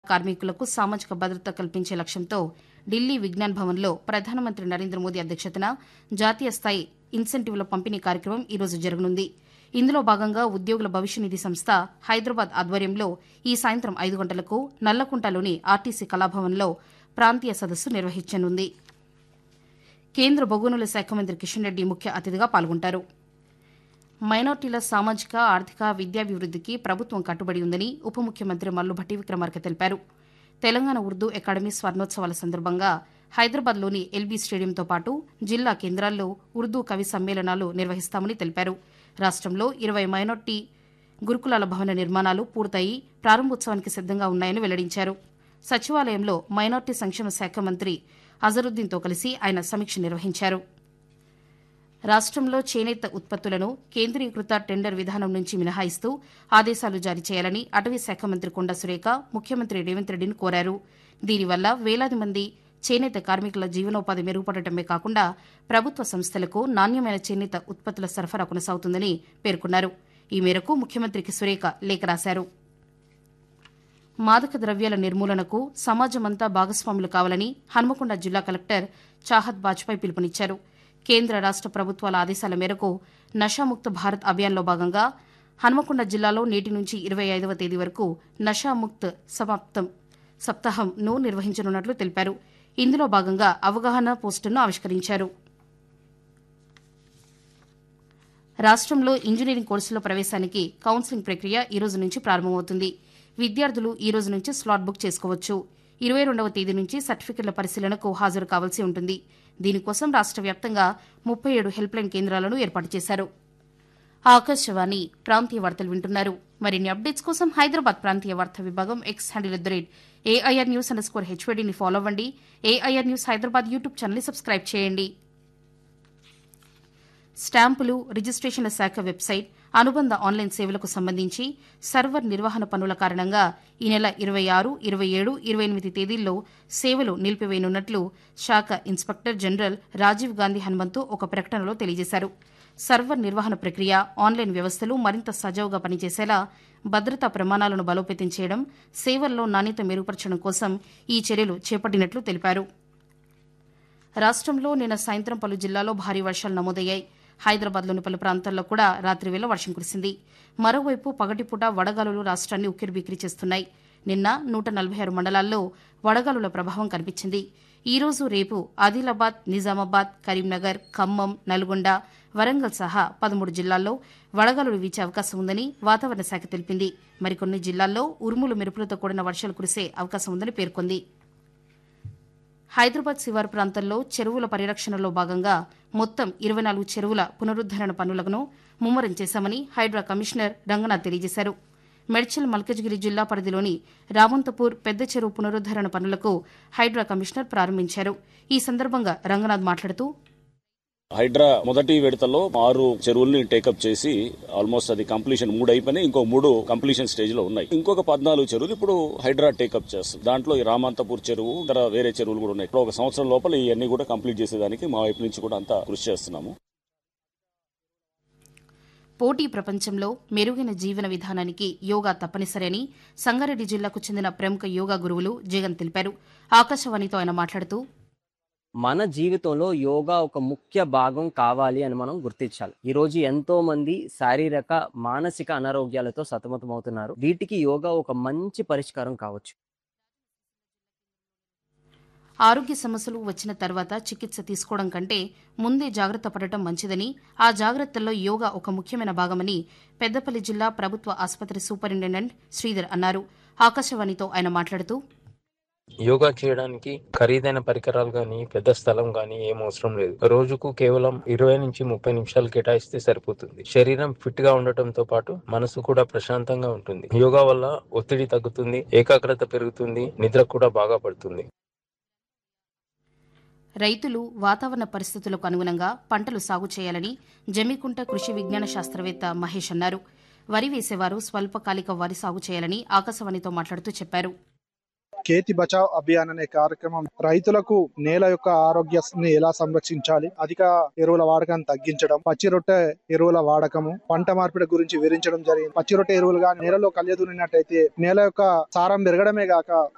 కార్మికులకు సామాజిక భద్రత కల్పించే లక్ష్యంతో ఢిల్లీ విజ్ఞాన్ భవన్లో ప్రధానమంత్రి నరేంద్ర మోదీ అధ్యక్షతన జాతీయ స్థాయి ఇన్సెంటివ్ల పంపిణీ కార్యక్రమం ఈ రోజు జరగనుంది ఇందులో భాగంగా ఉద్యోగుల భవిష్య నిధి సంస్థ హైదరాబాద్ ఆధ్వర్యంలో ఈ సాయంత్రం ఐదు గంటలకు నల్లకుంటలోని ఆర్టీసీ కళాభవన్లో ప్రాంతీయ సదస్సు నిర్వహించనుంది కేంద్ర బొగ్గునుల శాఖ మంత్రి కిషన్ రెడ్డి ముఖ్య అతిథిగా పాల్గొంటారు మైనార్టీల సామాజిక ఆర్థిక విద్యాభివృద్దికి ప్రభుత్వం కట్టుబడి ఉందని ఉప ముఖ్యమంత్రి మల్లుభట్టి విక్రమార్క తెలిపారు తెలంగాణ ఉర్దూ అకాడమీ స్వర్ణోత్సవాల సందర్భంగా హైదరాబాద్లోని ఎల్బీ స్టేడియంతో పాటు జిల్లా కేంద్రాల్లో ఉర్దూ కవి సమ్మేళనాలు నిర్వహిస్తామని తెలిపారు రాష్టంలో ఇరవై మైనార్టీ గురుకులాల భవన నిర్మాణాలు పూర్తయి ప్రారంభోత్సవానికి సిద్దంగా ఉన్నాయని వెల్లడించారు సచివాలయంలో మైనార్టీ సంక్షేమ శాఖ మంత్రి అజరుద్దీన్తో కలిసి ఆయన సమీక్ష నిర్వహించారు రాష్టంలో చేనేత ఉత్పత్తులను కేంద్రీకృత టెండర్ విధానం నుంచి మినహాయిస్తూ ఆదేశాలు జారీ చేయాలని అటవీ శాఖ మంత్రి కొండ సురేఖ ముఖ్యమంత్రి రేవంత్ రెడ్డిని కోరారు దీనివల్ల వేలాది మంది చేనేత కార్మికుల జీవనోపాధి మెరుగుపడటమే కాకుండా ప్రభుత్వ సంస్థలకు నాణ్యమైన చేనేత ఉత్పత్తుల సరఫరా కొనసాగుతుందని పేర్కొన్నారు ఈ మేరకు ముఖ్యమంత్రికి సురేఖ లేఖ రాశారు మాదక ద్రవ్యాల నిర్మూలనకు సమాజమంతా భాగస్వాములు కావాలని హన్మకొండ జిల్లా కలెక్టర్ చాహత్ బాజ్పాయ్ పిలుపునిచ్చారు కేంద్ర రాష్ట ప్రభుత్వాల ఆదేశాల మేరకు నషాముక్త భారత్ అభియాన్లో భాగంగా హన్మకొండ జిల్లాలో నేటి నుంచి ఇరవై ఐదవ తేదీ వరకు నషాముక్త్ సమాప్తం సప్తాహంను నిర్వహించనున్నట్లు తెలిపారు ఇందులో భాగంగా అవగాహన పోస్టును ఆవిష్కరించారు రాష్టంలో ఇంజనీరింగ్ కోర్సుల ప్రవేశానికి కౌన్సిలింగ్ ప్రక్రియ ఈ రోజు నుంచి ప్రారంభమవుతుంది విద్యార్థులు ఈ రోజు నుంచి స్లాట్ బుక్ చేసుకోవచ్చు ఇరవై రెండవ తేదీ నుంచి సర్టిఫికెట్ల పరిశీలనకు హాజరు కావాల్సి ఉంటుంది దీనికోసం రాష్ట వ్యాప్తంగా ముప్పై ఏడు హెల్ప్లైన్ కేంద్రాలను ఏర్పాటు చేశారు ఆకాశవాణి ప్రాంతీయ వార్తలు వింటున్నారు మరిన్ని అప్డేట్స్ కోసం హైదరాబాద్ ప్రాంతీయ వార్తా విభాగం X handle at the rate AIR news underscore హెచ్వీడీని ఫాలో అవ్వండి ఏఐఆర్ న్యూస్ హైదరాబాద్ యూట్యూబ్ ఛానల్ని సబ్స్క్రైబ్ చేయండి స్టాంపులు రిజిస్ట్రేషన్ల శాఖ వెబ్సైట్ అనుబంధ ఆన్లైన్ సేవలకు సంబంధించి సర్వర్ నిర్వహణ పనుల కారణంగా ఈ నెల ఇరవై ఆరు ఇరవై ఏడు ఇరవై ఎనిమిది తేదీల్లో సేవలు నిలిపివేయనున్నట్లు శాఖ ఇన్స్పెక్టర్ జనరల్ రాజీవ్ గాంధీ హనుమంతు ఒక ప్రకటనలో తెలియజేశారు సర్వర్ నిర్వహణ ప్రక్రియ ఆన్లైన్ వ్యవస్థలు మరింత సజావుగా పనిచేసేలా భద్రతా ప్రమాణాలను బలోపేతం చేయడం సేవల్లో నాణ్యత మెరుగుపరచడం కోసం ఈ చర్యలు చేపట్టినట్లు తెలిపారు రాష్టంలో నిన్న సాయంత్రం పలు జిల్లాల్లో భారీ వర్షాలు నమోదయ్యాయి హైదరాబాద్లోని పలు ప్రాంతాల్లో కూడా రాత్రివేళ వర్షం కురిసింది మరోవైపు పగటిపూట వడగాలులు రాష్ట్రాన్ని ఉక్కిరిబిక్కిరి చేస్తున్నాయి నిన్న నూట నలభై ఆరు మండలాల్లో వడగాలుల ప్రభావం కనిపించింది ఈ రోజు రేపు ఆదిలాబాద్ నిజామాబాద్ కరీంనగర్ ఖమ్మం నల్గొండ వరంగల్ సహా పదమూడు జిల్లాల్లో వడగాలులు వీచే అవకాశం ఉందని వాతావరణ శాఖ తెలిపింది మరికొన్ని జిల్లాల్లో ఉరుములు మెరుపులతో కూడిన వర్షాలు కురిసే అవకాశం ఉందని పేర్కొంది హైదరాబాద్ శివారు ప్రాంతంలో చెరువుల పరిరక్షణలో భాగంగా మొత్తం ఇరవై నాలుగు చెరువుల పునరుద్దరణ పనులను ముమ్మరం చేశామని హైడ్రా కమిషనర్ రంగనాథ్ తెలియజేశారు మెడ్చల్ మల్కజ్గిరి జిల్లా పరిధిలోని రామంతపూర్ పెద్ద చెరువు పునరుద్దరణ పనులకు హైడ్రా కమిషనర్ ప్రారంభించారు ఈ సందర్భంగా రంగనాథ్ మాట్లాడుతూ హైడ్రా మొదటి విడతలో ఆరు చెరువుల్ని టేకప్ చేసి ఆల్మోస్ట్ అది కంప్లీషన్ మూడు అయిపోయినాయి ఇంకో మూడు కంప్లీషన్ స్టేజ్ లో ఉన్నాయి ఇంకొక పద్నాలుగు చెరువులు ఇప్పుడు హైడ్రా టేకప్ చేస్తుంది దాంట్లో ఈ రామంతపూర్ చెరువు ఇతర వేరే చెరువులు కూడా ఉన్నాయి ఇప్పుడు ఒక సంవత్సరం లోపల ఇవన్నీ కూడా కంప్లీట్ చేసేదానికి మా వైపు నుంచి కూడా అంతా కృషి చేస్తున్నాము పోటీ ప్రపంచంలో మెరుగైన జీవన విధానానికి యోగా తప్పనిసరి అని సంగారెడ్డి జిల్లాకు చెందిన ప్రముఖ యోగా గురువులు జగన్ తెలిపారు ఆకాశవాణితో ఆయన మాట్లాడుతూ మన జీవితంలో యోగా ఒక ముఖ్య భాగం కావాలి అని మనం గుర్తించాలి ఈ రోజు ఎంతో మంది శారీరక మానసిక అనారోగ్యాలతో సతమతమవుతున్నారు వీటికి యోగా ఒక మంచి పరిష్కారం కావచ్చు ఆరోగ్య సమస్యలు వచ్చిన తర్వాత చికిత్స తీసుకోవడం కంటే ముందే జాగ్రత్త పడటం మంచిదని ఆ జాగ్రత్తల్లో యోగా ఒక ముఖ్యమైన భాగమని పెద్దపల్లి జిల్లా ప్రభుత్వ ఆసుపత్రి సూపరింటెండెంట్ శ్రీధర్ అన్నారు ఆకాశవాణితో ఆయన మాట్లాడుతూ యోగా చేయడానికి ఖరీదైన పరికరాలు గాని పెద్ద స్థలం గాని ఏం అవసరం లేదు రోజుకు కేవలం ఇరవై నుంచి ముప్పై నిమిషాలు కేటాయిస్తే సరిపోతుంది శరీరం ఫిట్ గా ఉండటంతో పాటు మనసు కూడా ప్రశాంతంగా ఉంటుంది యోగా వల్ల ఒత్తిడి తగ్గుతుంది ఏకాగ్రత పెరుగుతుంది నిద్ర కూడా బాగా పడుతుంది రైతులు వాతావరణ పరిస్థితులకు అనుగుణంగా పంటలు సాగు చేయాలని జమ్మికుంట కృషి విజ్ఞాన శాస్త్రవేత్త మహేష్ అన్నారు వరి వేసేవారు స్వల్పకాలిక వరి సాగు చేయాలని ఆకాశవాణితో మాట్లాడుతూ చెప్పారు కేతి బచావ్ అభియాన్ అనే కార్యక్రమం రైతులకు నేల యొక్క ఆరోగ్యాన్ని ఎలా సంరక్షించాలి అధిక ఎరువుల వాడకాన్ని తగ్గించడం పచ్చి రొట్టె ఎరువుల వాడకము పంట మార్పిడి గురించి వివరించడం జరిగింది పచ్చి రొట్టె ఎరువులు కానీ నేలలో కలియదున్నట్టయితే నేల యొక్క సారం పెరగడమే గాక